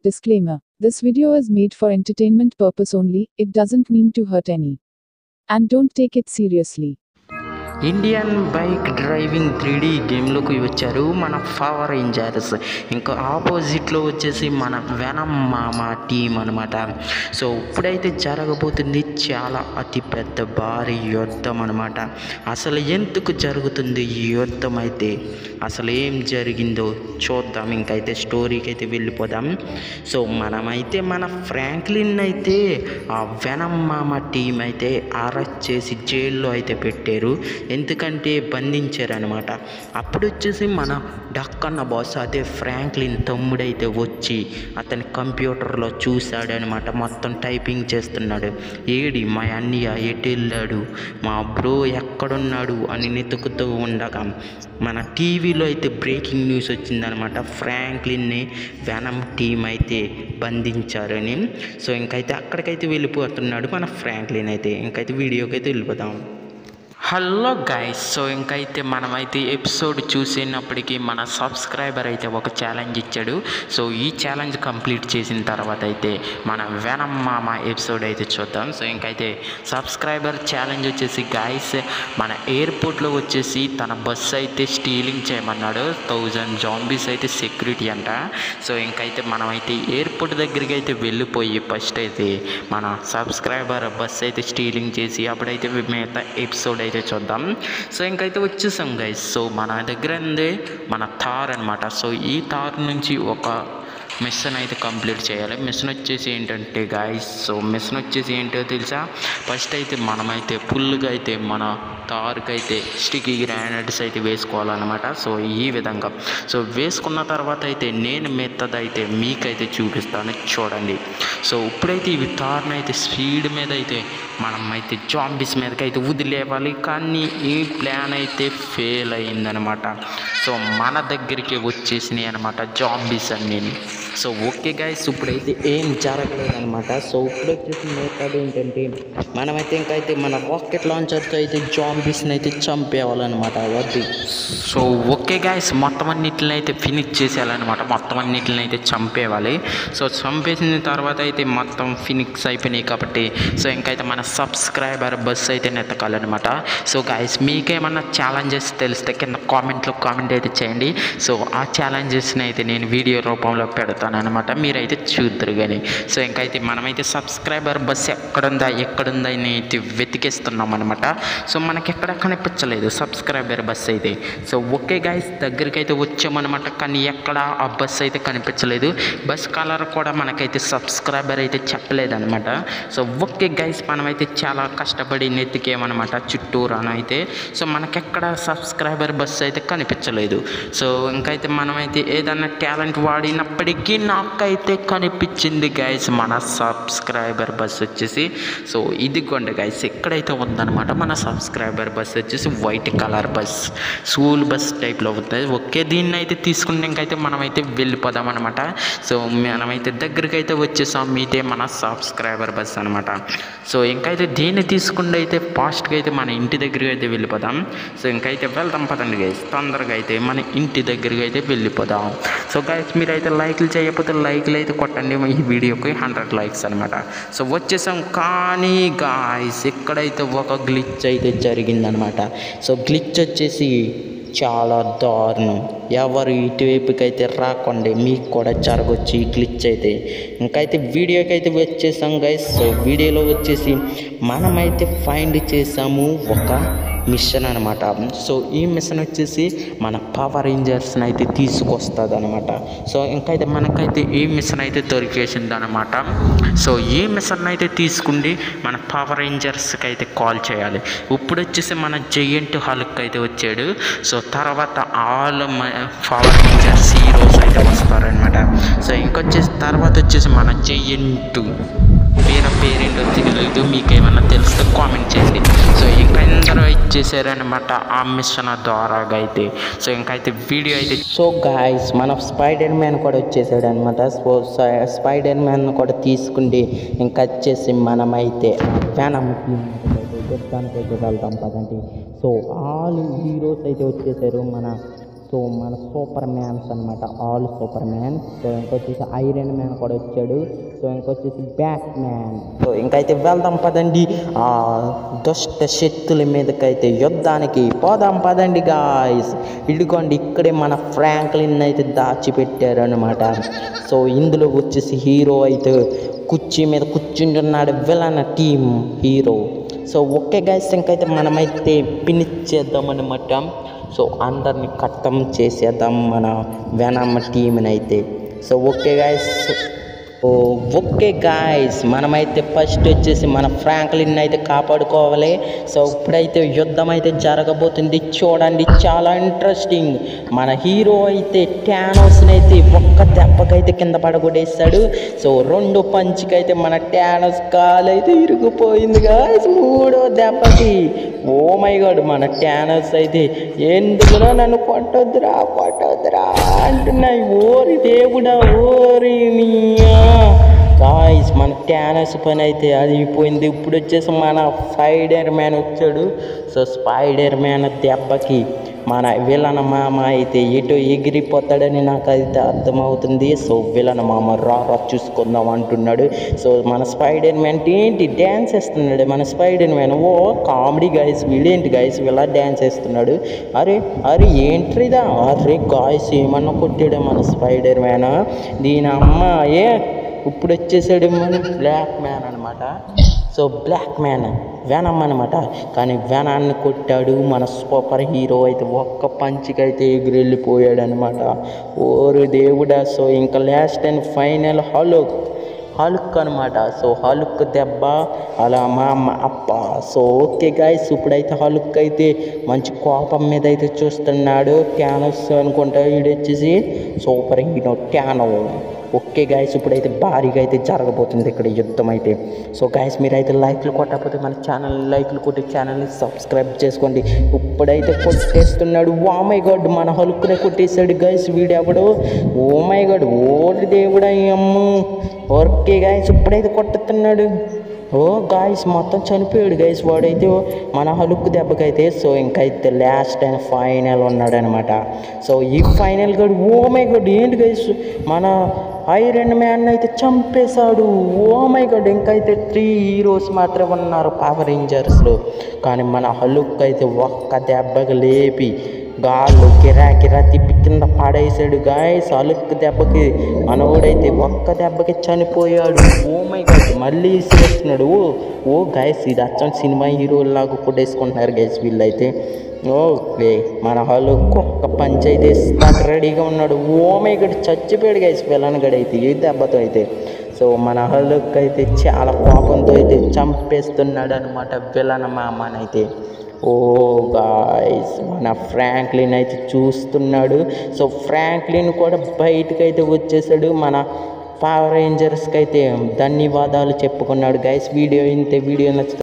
Disclaimer This video is made for entertainment purpose only, it doesn't mean to hurt any. And don't take it seriously. Indian bike driving three D గేమ్లోకి వచ్చారు మన power Rangers ఇంకా ఆపోజిట్లో వచ్చేసి మన venom మామ team అనమాట so ఇప్పుడైతే జరగబోతుంది చాలా అతి పెద్ద భారీ యుద్ధం అనమాట అసలు ఎందుకు జరుగుతుంది ఈ యుద్ధం అయితే అసలు ఏం జరిగిందో చూద్దాం ఇంకైతే స్టోరీకి అయితే వెళ్ళిపోదాం సో మనమైతే మన ఫ్రాంక్లిన్ అయితే ఆ వెనం మామ టీం అయితే అరెస్ట్ చేసి జైల్లో అయితే పెట్టారు ఎందుకంటే బంధించారనమాట అప్పుడు వచ్చేసి మన డక్కన్న బాస్ అదే ఫ్రాంక్లిన్ తమ్ముడైతే వచ్చి అతని కంప్యూటర్లో చూశాడనమాట మొత్తం టైపింగ్ చేస్తున్నాడు ఏడి మా అన్నయ్య ఎటు వెళ్ళాడు మా బ్రో ఎక్కడున్నాడు అని వెతుకుతూ ఉండగా మన టీవీలో అయితే బ్రేకింగ్ న్యూస్ వచ్చిందనమాట ఫ్రాంక్లిన్ని వెనం టీం అయితే బంధించారని సో ఇంకైతే అక్కడికైతే వెళ్ళిపోతున్నాడు మన ఫ్రాంక్లిన్ అయితే ఇంకైతే వీడియోకి అయితే వెళ్ళిపోదాం హలో గైస్ సో ఇంకైతే మనమైతే ఎపిసోడ్ చూసినప్పటికీ మన సబ్స్క్రైబర్ అయితే ఒక ఛాలెంజ్ ఇచ్చాడు సో ఈ ఛాలెంజ్ కంప్లీట్ చేసిన తర్వాత అయితే మన వెనం మామ ఎపిసోడ్ అయితే చూద్దాం సో ఇంకైతే సబ్స్క్రైబర్ ఛాలెంజ్ వచ్చేసి గైస్ మన ఎయిర్పోర్ట్లో వచ్చేసి తన బస్సు అయితే స్టీలింగ్ చేయమన్నాడు థౌజండ్ జాంబీస్ అయితే సెక్యూరిటీ అంట సో ఇంకైతే మనమైతే ఎయిర్పోర్ట్ దగ్గరికి అయితే వెళ్ళిపోయి ఫస్ట్ అయితే మన సబ్స్క్రైబర్ బస్సు అయితే స్టీలింగ్ చేసి అప్పుడైతే మిగతా ఎపిసోడ్ అయితే చూద్దాం సో ఇంకైతే వచ్చేసాం గైస్ సో మన దగ్గర ఉంది మన థార్ అనమాట సో ఈ థార్ నుంచి ఒక మిషన్ అయితే కంప్లీట్ చేయాలి మిషన్ వచ్చేసి ఏంటంటే గాయస్ సో మిషన్ వచ్చేసి ఏంటో తెలుసా ఫస్ట్ అయితే మనమైతే ఫుల్గా అయితే మన తారుకు అయితే స్టికీ గ్రానైట్స్ అయితే వేసుకోవాలన్నమాట సో ఈ విధంగా సో వేసుకున్న తర్వాత అయితే నేను మెత్తదైతే మీకైతే చూపిస్తాను చూడండి సో ఇప్పుడైతే ఇవి తారును అయితే స్పీడ్ మీద అయితే మనం అయితే జాంబీస్ మీదకి అయితే వదిలేవాలి కానీ ఈ ప్లాన్ అయితే ఫెయిల్ అయిందనమాట సో మన దగ్గరికి వచ్చేసినాయి అనమాట జాంబీస్ అన్నీ సో ఓకే గైస్ ఇప్పుడైతే ఏం జరగలేదు అనమాట సో ఇప్పుడు వచ్చేసి మెథడ్ ఏంటంటే మనమైతే ఇంకైతే మన రాకెట్ లాంచర్తో అయితే జాంబీస్ని అయితే చంపేయాలన్నమాట వద్దు సో ఓకే గైస్ మొత్తం అన్నిటిని అయితే ఫినిష్ చేసేయాలన్నమాట మొత్తం అన్నిటిని అయితే చంపేయాలి సో చంపేసిన తర్వాత అయితే మొత్తం ఫినిక్స్ అయిపోయినాయి కాబట్టి సో ఇంకైతే మన సబ్స్క్రైబర్ బస్ అయితే నెత్తకాలన్నమాట సో గైస్ మీకేమన్నా ఛాలెంజెస్ తెలిస్తే కింద కామెంట్లో కామెంట్ అయితే చేయండి సో ఆ ఛాలెంజెస్ని అయితే నేను వీడియో రూపంలో పెడతాను అనమాట మీరైతే చూద్దరు కానీ సో ఇంకైతే మనమైతే సబ్స్క్రైబర్ బస్ ఎక్కడుందా ఎక్కడుందా అని అయితే వెతికేస్తున్నాం అనమాట సో మనకి ఎక్కడ కనిపించలేదు సబ్స్క్రైబర్ బస్ అయితే సో ఓకే గైస్ దగ్గరికి అయితే వచ్చామన్నమాట కానీ ఎక్కడ ఆ బస్ అయితే కనిపించలేదు బస్ కలర్ కూడా మనకైతే సబ్స్క్రైబర్ అయితే చెప్పలేదన్నమాట సో ఓకే గైస్ మనమైతే చాలా కష్టపడి నెత్తికేమన్నమాట చుట్టూరాను అయితే సో మనకెక్కడ సబ్స్క్రైబర్ బస్ అయితే కనిపించలేదు సో ఇంకైతే మనమైతే ఏదన్నా టాలెంట్ వాడినప్పటికీ నాకైతే కనిపించింది గైస్ మన సబ్స్క్రైబర్ బస్ వచ్చేసి సో ఇదిగోండి గైస్ ఎక్కడైతే ఉందన్నమాట మన సబ్స్క్రైబర్ బస్ వచ్చేసి white colour bus school bus టైప్లో ఉంటుంది ఒకే దీన్ని అయితే తీసుకుంటే ఇంకైతే మనమైతే వెళ్ళిపోదాం అనమాట సో మనమైతే దగ్గరికి అయితే వచ్చేసాం మీదే మన సబ్స్క్రైబర్ బస్ అనమాట సో ఇంకైతే దీన్ని తీసుకుంటే అయితే ఫాస్ట్గా అయితే మన ఇంటి దగ్గరికి అయితే వెళ్ళిపోదాం సో ఇంకైతే వెళ్దాం పదండి గైస్ తొందరగా అయితే మన ఇంటి దగ్గరికి అయితే వెళ్ళిపోదాం సో గైస్ మీరైతే లైక్లు చేయకపోతే లైక్లు అయితే కొట్టండి ఈ వీడియోకి హండ్రెడ్ లైక్స్ అనమాట సో వచ్చేసాం కానీ గాయస్ ఎక్కడైతే ఒక గ్లిచ్ అయితే జరిగిందనమాట సో గ్లిచ్ వచ్చేసి చాలా దారుణం ఎవరు ఇటువైపుకి అయితే రాకండి మీకు కూడా జరగవచ్చు ఈ గ్లిచ్ అయితే ఇంకైతే వీడియోకి అయితే వచ్చేసాం గైస్ సో వీడియోలో వచ్చేసి మనమైతే ఫైండ్ చేసాము ఒక మిషన్ అనమాట సో ఈ మిషన్ వచ్చేసి మన పవర్ రేంజర్స్ని అయితే తీసుకొస్తుంది అనమాట సో ఇంకైతే మనకైతే ఈ మిషన్ అయితే దొరికేసింది అనమాట సో ఈ మిషన్ అయితే తీసుకుండి మన పవర్ రేంజర్స్కి అయితే కాల్ చేయాలి ఇప్పుడు వచ్చేసి మన జయంట్ హల్క్ అయితే వచ్చాడు సో తర్వాత ఆల్ పవర్ రేంజర్స్ హీరోస్ అయితే వస్తారనమాట సో ఇంకొచ్చేసి తర్వాత వచ్చేసి మన జయంట్ పేరు పేరేంటో తెలియదు మీకు ఏమన్నా తెలిస్తే కామెంట్ చేయండి సో ఇంకా అందరూ ఇచ్చేసారనమాట ఆ మిషన్ ద్వారాగా అయితే సో ఇంకైతే వీడియో అయితే సో గాయస్ మన స్పైడర్ మ్యాన్ కూడా వచ్చేసాడు అనమాట సో స్పైడర్ మ్యాన్ కూడా తీసుకుండి ఇంకా వచ్చేసి మనమైతే వెనం యుద్ధానికి అయితే వెళ్తాం పదండి సో ఆల్ హీరోస్ అయితే వచ్చేసారు మన సో మన సూపర్ మ్యాన్స్ అనమాట ఆల్ సూపర్ మ్యాన్ సో ఇంకొచ్చేసి ఐరన్ మ్యాన్ కూడా వచ్చాడు సో ఇంకొచ్చేసి బ్యాట్ మ్యాన్ సో ఇంకైతే వెళ్దాం పదండి ఆ దుష్ట శక్తుల మీదకైతే యుద్ధానికి పోదాం పదండి గాయస్ ఇదిగోండి ఇక్కడే మన ఫ్రాంక్లిన్ అయితే దాచిపెట్టారు అనమాట సో ఇందులో వచ్చేసి హీరో అయితే కుర్చీ మీద కూర్చుంటున్నాడు villain team hero so okay guys ఇంకైతే మనమైతే ఫినిష్ చేద్దామన్నమాట సో అందరిని కట్టం చేసేద్దాం మన వెనమ్మ టీంని అయితే so okay guys oh okay guys మనమైతే ఫస్ట్ వచ్చేసి మన ఫ్రాంక్లిన్ అయితే కాపాడుకోవాలి సో ఇప్పుడైతే యుద్ధం అయితే జరగబోతుంది చూడండి చాలా ఇంట్రెస్టింగ్ మన హీరో అయితే ట్యానోస్ని అయితే ఒక్క దెబ్బకైతే కింద పడగొడేస్తాడు సో రెండు పంచికి అయితే మన ట్యానోస్ కాలు అయితే ఇరిగిపోయింది గాయస్ మూడో దెబ్బకి ఓ మై గాడ్ మన ట్యానోస్ అయితే ఎందుకురా నన్ను కొట్టొద్దురా కొట్టొద్దురా అంటున్నాయి ఓరి దేవుడా ఓరి మీయా గాయస్ మన ట్యానస్ పని అయితే అయిపోయింది ఇప్పుడు వచ్చేసి మన స్పైడర్ మ్యాన్ వచ్చాడు సో స్పైడర్ మ్యాన్ దెబ్బకి మన విలన మామ అయితే ఎటు ఎగిరిపోతాడని నాకు అయితే అర్థమవుతుంది సో విలన మామ రా రా చూసుకుందాం అంటున్నాడు సో మన స్పైడర్ మ్యాన్ ఏంటి డ్యాన్స్ వేస్తున్నాడు మన spider man oh comedy guys వీడేంటి గైస్ ఇలా డ్యాన్స్ వేస్తున్నాడు అరే అరే ఏంట్రిదా అరే గాయస్ ఏమన్నా కొట్టాడు మన స్పైడర్ మ్యాన్ దీని అమ్మ ఏ ఇప్పుడు వచ్చేసాడు మన బ్లాక్ మ్యాన్ అనమాట సో బ్లాక్ మ్యాన్ వెనమ్ అనమాట కానీ వెనాన్ని కొట్టాడు మన సూపర్ హీరో అయితే ఒక్క పంచికి అయితే ఎగిరెళ్ళిపోయాడు అనమాట ఓరు దేవుడా సో ఇంకా last and final Hulk Hulk అనమాట సో హలుక్ దెబ్బ అలా మా అమ్మ అప్ప సో ఓకే గాయస్ ఇప్పుడైతే హలుక్ అయితే మంచి కోపం మీద అయితే చూస్తున్నాడు క్యానోస్ అనుకుంటా వీడు వచ్చేసి సూపర్ హీరో క్యానో ఓకే గాయస్ ఇప్పుడైతే భారీగా అయితే జరగబోతుంది ఇక్కడ యుద్ధం అయితే సో గాయస్ మీరైతే లైక్లు కొట్టకపోతే మన ఛానల్ లైక్లు కొట్టి ఛానల్ని సబ్స్క్రైబ్ చేసుకోండి ఇప్పుడైతే కొట్టేస్తున్నాడు ఓ మై గాడ్ మన హలుక్కునే కొట్టేశాడు గాయస్ వీడెవడు ఓ మై గాడ్ ఓడి దేవుడా ఈ అమ్మ ఓకే గాయస్ ఇప్పుడైతే కొట్టుతున్నాడు ఓ గాయస్ మొత్తం చనిపోయాడు గైస్ వాడైతే మన హలుక్కు దెబ్బకైతే సో ఇంకైతే లాస్ట్ అండ్ ఫైనల్ ఉన్నాడనమాట సో ఈ ఫైనల్ గడు ఓ మై గడ్ ఏంటి గైస్ మన ఐరన్ మ్యాన్ అయితే చంపేశాడు ఓ మై గడ్ ఇంకైతే త్రీ హీరోస్ మాత్రమే ఉన్నారు పవర్ రేంజర్స్లో కానీ మన హలుక్ అయితే ఒక్క దెబ్బకి లేపి గాళ్ళు కిరా కిరా తిప్పి కింద పడేసాడు గాయస్ అలుక్కు దెబ్బకి మనోడైతే ఒక్క దెబ్బకి చనిపోయాడు ఓ మై గాడ్ మళ్ళీ చేస్తున్నాడు ఓ ఓ గాయస్ ఇది అచ్చం సినిమా హీరోలాగా కొట్టేసుకుంటున్నారు గైస్ వీళ్ళైతే ఓకే మన వాళ్ళు ఒక్క పంచ్ అయితే ఇస్తాక రెడీగా ఉన్నాడు ఓ మై గడ్ చచ్చిపోయాడు గైస్ విలన్ గడ అయితే ఈ దెబ్బతో అయితే సో మన హల్లుక్ అయితే చాలా కోపంతో అయితే చంపేస్తున్నాడు అనమాట విలన్ మామనైతే ఓ గాయస్ మన ఫ్రాంక్లిన్ అయితే చూస్తున్నాడు సో ఫ్రాంక్లిన్ కూడా బయటకు అయితే వచ్చేసాడు మన పవర్ రేంజర్స్కి అయితే ధన్యవాదాలు చెప్పుకున్నాడు గైస్ వీడియో ఇంతే వీడియో నచ్చితే